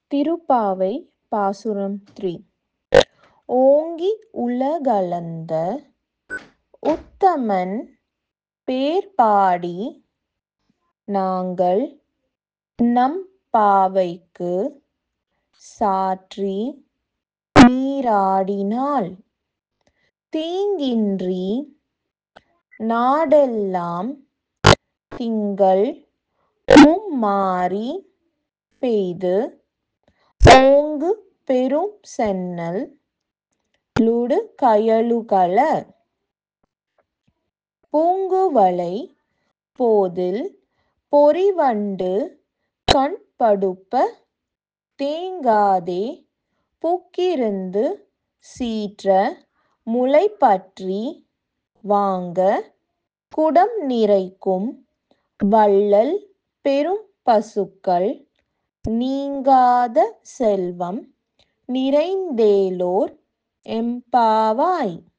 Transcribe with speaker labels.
Speaker 1: திருப்பாவை பாசுரம் த்ரீ ஓங்கி உலகளந்த உத்தமன் பேர் பாடி நாங்கள் நம் பாவைக்கு சாற்றி நீராடினால் தீங்கின்றி நாடெல்லாம் திங்கள் மும்மாரி பெய்து ஓங்கு பெரும் சென்னல் லுடு கயலுகள பூங்குவளை போதில் பொறிவண்டு கண்படுப்ப தேங்காதே புக்கிருந்து சீற்ற முளைப்பற்றி வாங்க குடம் நிறைக்கும் வள்ளல் பெரும் பசுக்கள் நீங்காத செல்வம் நிறைந்தேலோர் எம்பாவாய்